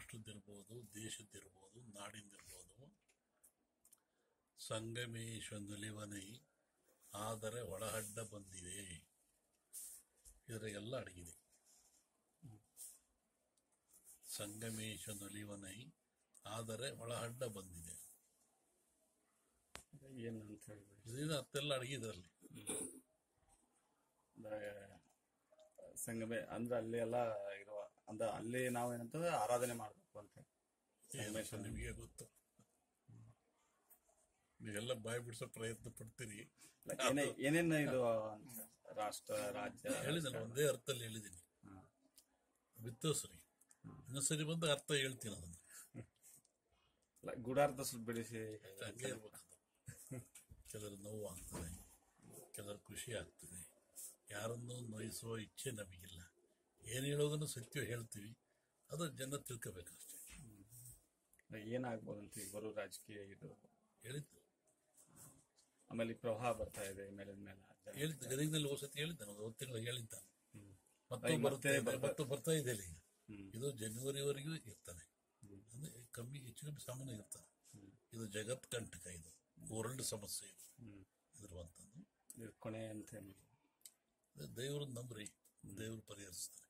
ರಾಷ್ಟ್ರದ್ದಿರ್ಬೋದು ದೇಶದ್ದಿರ್ಬೋದು ನಾಡಿಂದಿರ್ಬೋದು ಸಂಗಮೇಶ ನಿಲಿವನೈ ಆದರೆ ಒಳಹಡ್ಡ ಬಂದಿದೆ ಇದರಾಗೆಲ್ಲ ಅಡಗಿದೆ ಸಂಗಮೇಶ ನಲಿವನೈ ಆದರೆ ಒಳಹಡ್ಡ ಬಂದಿದೆ ಏನು ಅಂತ ಹೇಳ್ಬಿಡಿ ಇದರಿಂದ ಅತ್ತೆಲ್ಲ ಅಡಗಿ ಇದರಲ್ಲಿ ಅಂದ್ರೆ ಸಂಗಮೆ ಅಂದ್ರೆ ಅಲ್ಲಿ ಎಲ್ಲ ಇರುವ ಅಂದ್ರೆ ಅಲ್ಲಿ ನಾವು ಏನಂತಂದ್ರೆ ಆರಾಧನೆ ಮಾಡ್ಬೇಕು ಅಂತ ಏನಂತ ನಿಮಗೆ ಗೊತ್ತು ನೀವೆಲ್ಲ ಬಾಯಿ ಬಿಡಿಸೋ ಪ್ರಯತ್ನ ಪಡ್ತೀರಿ Like ಏನೇ ಏನೇನ್ ಇದು ಅಂತ ರಾಷ್ಟ್ರ ರಾಜ್ಯ ಹೇಳಿದಲ್ಲ ಒಂದೇ ಅರ್ಥದಲ್ಲಿ ಹೇಳಿದ್ದೀನಿ ಹ್ಮ್. ವಿತ್ತೋಸ್ರಿ ಇನ್ನೊಂದ್ಸರಿ ಬಂದು ಅರ್ಥ ಹೇಳ್ತೀನಿ ಅದನ್ನು Like ಗೂಢಾರ್ಥ ಸ್ವಲ್ಪ ಬಿಡಿಸಿ ಹಂಗೆ ಇರ್ಬೇಕು ಅದು. ಕೆಲವರು ನೋವು ಆಗ್ತದೆ ಕೆಲವರು ಖುಷಿ ಆಗ್ತದೆ ಯಾರನ್ನೂ ನೋಯಿಸುವ ಇಚ್ಛೆ ನಮಗಿಲ್ಲ ಏನು ಹೇಳೋದನ್ನು ಸತ್ಯ ಹೇಳ್ತೀವಿ ಅದು ಜನ ತಿಳ್ಕೋಬೇಕಷ್ಟೇ Like ಏನಾಗ್ಬೋದಂತ ಈಗ ಬರೋ ರಾಜಕೀಯ ಇದು ಹೇಳಿದ್ದು ಆಮೇಲೆ ಈ ಪ್ರವಾಹ ಬರ್ತಾ ಇದೆ ಮೇಲಿನ ಮೇಲೆ ಜನ- ಹೇಳಿದ್ದು ಗದಗದಲ್ಲಿ ಹೋದ ಸತಿ ಹೇಳಿದ್ದಾನೆ ಒಂದು ಒಂದು ತಿಂಗಳು ಹೇಳಿದ್ದಾನೆ ಹ್ಮ್. ಮತ್ತು ಈಗ ಬರುತ್ತೆ ಮತ್ತೆ ಬರ್ತಾ- ಮತ್ತು ಬರ್ತಾ ಇದೆ ಈಗ ಹ್ಮ್. ಇದು ಜನವರಿವರೆಗೂ ಇರ್ತಾನೆ ಅಂದ್ರೆ ಕಮ್ಮಿ ಹೆಚ್ಚು ಕಮ್ಮಿ ಸಾಮಾನ್ಯ ಇರ್ತಾನೆ ಇದು ಜಗತ್ ಕಂಟಕ ಇದು ವರ್ಲ್ಡ್ ಸಮಸ್ಯೆ ಇದು ಹ್ಮ್. ಇರುವಂತದ್ದು ಇದು ಕೊನೆ ಅಂತ ಏನು? ದೇವ್ರನ್ನ ನಂಬ್ರಿ ದೇವ್ರು ಪರಿಹರಿಸ್ತಾನೆ